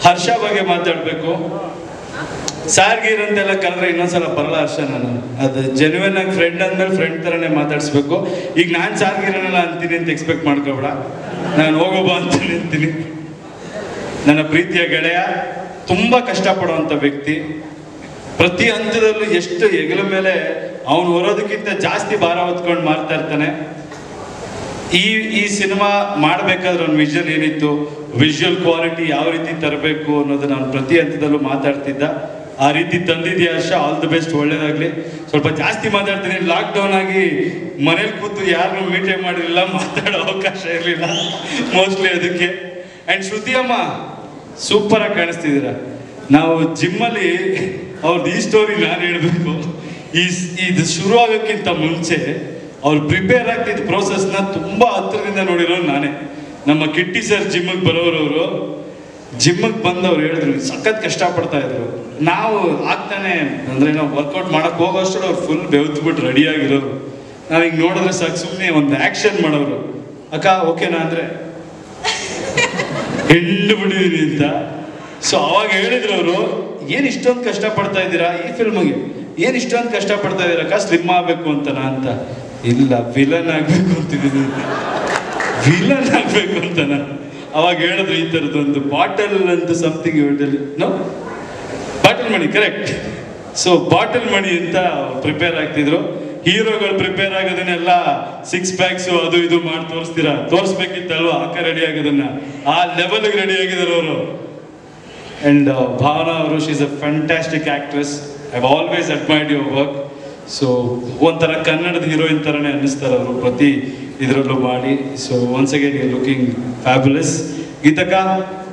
ಹರ್ಷ ಬಗ್ಗೆ ಮಾತಾಡಬೇಕು ಸಾರ್ಗೀರ್ ಅಂತೆಲ್ಲ ಕರೆದ್ರೆ ಇನ್ನೊಂದ್ಸಲ ಬರಲ್ಲ ಹರ್ಷ ನಾನು ಅದು ಜೆನ್ಯೂನ್ ಆಗಿ ಫ್ರೆಂಡ್ ಅಂದ್ಮೇಲೆ ಫ್ರೆಂಡ್ ಥರನೇ ಮಾತಾಡಿಸ್ಬೇಕು ಈಗ ನಾನು ಸಾರ್ಗೀರನ್ನೆಲ್ಲ ಅಂತೀನಿ ಅಂತ ಎಕ್ಸ್ಪೆಕ್ಟ್ ಮಾಡ್ಕೊಬೇಡ ನಾನು ಹೋಗೋಬ ಅಂತೀನಿ ಅಂತೀನಿ ನನ್ನ ಪ್ರೀತಿಯ ಗೆಳೆಯ ತುಂಬ ಕಷ್ಟಪಡುವಂಥ ವ್ಯಕ್ತಿ ಪ್ರತಿ ಹಂತದಲ್ಲೂ ಎಷ್ಟು ಹೆಗಲ ಮೇಲೆ ಅವನು ಹೊರೋದಕ್ಕಿಂತ ಜಾಸ್ತಿ ಭಾರ ಹೊತ್ಕೊಂಡು ಮಾಡ್ತಾ ಇರ್ತಾನೆ ಈ ಈ ಸಿನಿಮಾ ಮಾಡಬೇಕಾದ್ರೆ ಒಂದು ವಿಷನ್ ಏನಿತ್ತು ವಿಜುವಲ್ ಕ್ವಾಲಿಟಿ ಯಾವ ರೀತಿ ತರಬೇಕು ಅನ್ನೋದನ್ನ ನಾನು ಪ್ರತಿ ಹಂತದಲ್ಲೂ ಮಾತಾಡ್ತಿದ್ದ ಆ ರೀತಿ ತಂದಿದ್ಯಾ ಹರ್ಷ ಆಲ್ ದಿ ಬೆಸ್ಟ್ ಒಳ್ಳೇದಾಗ್ಲಿ ಸ್ವಲ್ಪ ಜಾಸ್ತಿ ಮಾತಾಡ್ತೀನಿ ಲಾಕ್ ಡೌನ್ ಆಗಿ ಮನೇಲಿ ಕೂತು ಯಾರನ್ನೂ ಮೀಟೇ ಮಾಡಿರಲಿಲ್ಲ ಮಾತಾಡೋ ಅವಕಾಶ ಇರಲಿಲ್ಲ ಮೋಸ್ಟ್ಲಿ ಅದಕ್ಕೆ ಆ್ಯಂಡ್ ಶ್ರುತಿ ಅಮ್ಮ ಸೂಪರ್ ಆಗಿ ಕಾಣಿಸ್ತಿದ್ದೀರಾ ನಾವು ಜಿಮ್ಮಲ್ಲಿ ಅವ್ರದ್ದು ಈ ಸ್ಟೋರಿ ನಾನು ಹೇಳ್ಬೇಕು ಈ ಸ್- ಇದು ಶುರು ಆಗೋಕ್ಕಿಂತ ಮುಂಚೆ ಅವ್ರು ಪ್ರಿಪೇರ್ ಆಗ್ತಿದ್ದ ಪ್ರೋಸೆಸ್ನ ತುಂಬ ಹತ್ರದಿಂದ ನೋಡಿರೋ ನಾನೇ ನಮ್ಮ ಕಿಟ್ಟಿ ಸರ್ ಜಿಮ್ಮಿಗೆ ಬರೋರವರು ಜಿಮ್ಮಿಗೆ ಬಂದವ್ರು ಹೇಳಿದ್ರು ಸಖತ್ ಕಷ್ಟಪಡ್ತಾ ಇದ್ರು ನಾವು ಆಗ್ತಾನೆ ಅಂದ್ರೆ ನಾವು ವರ್ಕೌಟ್ ಮಾಡಕ್ ಹೋಗೋಷ್ಟು ಅವ್ರು ಫುಲ್ ಬೆವ್ತ್ಬಿಟ್ಟು ರೆಡಿ ಆಗಿರೋರು ನಾವ್ ಹಿಂಗ್ ನೋಡಿದ್ರೆ ಸಾಕು ಸುಮ್ಮನೆ ಒಂದು ಆಕ್ಷನ್ ಮಾಡೋರು ಅಕ್ಕ ಓಕೆನಾ ಅಂದ್ರೆ ಹೆಣ್ಣು ಬಿಡಿದೀನಿ ಅಂತ ಸೊ ಅವಾಗ ಹೇಳಿದ್ರು ಅವರು ಏನ್ ಇಷ್ಟೊಂದು ಕಷ್ಟ ಪಡ್ತಾ ಇದ್ದೀರಾ ಈ ಫಿಲ್ಮ್ಗೆ ಏನ್ ಇಷ್ಟೊಂದು ಕಷ್ಟ ಪಡ್ತಾ ಇದ್ದೀರಾ ಅಕ್ಕ ಸ್ಲಿಮ್ ಆಗ್ಬೇಕು ಅಂತನಾ ಅಂತ ಇಲ್ಲ ವಿಲನ್ ಆಗ್ಬೇಕು ಅಂತಿದ್ದೀನಿ ವಿಲನ್ ಆಗ್ಬೇಕು ಅಂತನಾ ಅವಾಗ ಹೇಳಿದ್ರು ಈ ಥರದೊಂದು ಬಾಟಲ್ ಅಂತ something no bottle Mani correct so bottle Mani ಅಂತ ಪ್ರಿಪೇರ್ ಆಗ್ತಿದ್ರು ಹೀರೋಗಳು ಪ್ರಿಪೇರ್ ಆಗೋದನ್ನೆಲ್ಲ ಸಿಕ್ಸ್ ಪ್ಯಾಕ್ಸ್ ಅದು ಇದು ಮಾಡಿ ತೋರಿಸ್ತೀರಾ ತೋರಿಸ್ಬೇಕಿತ್ತಲ್ವಾ ಅಕ್ಕ ರೆಡಿ ಆಗೋದನ್ನ ಆ ಲೆವೆಲ್ಗೆ ರೆಡಿ ಆಗಿದ್ದಾರೆ ಅವರು ಅಂಡ್ ಭಾವನಾ ಅವರು she's a fantastic actress I always admired your work so ಒಂಥರ ಕನ್ನಡದ ಹೀರೋಯಿನ್ ಥರನೇ ಅನ್ನಿಸ್ತಾರೆ ಅವರು ಪ್ರತಿ ಇದರಲ್ಲೂ ಮಾಡಿ so once again you looking fabulous ಗೀತಕ್ಕ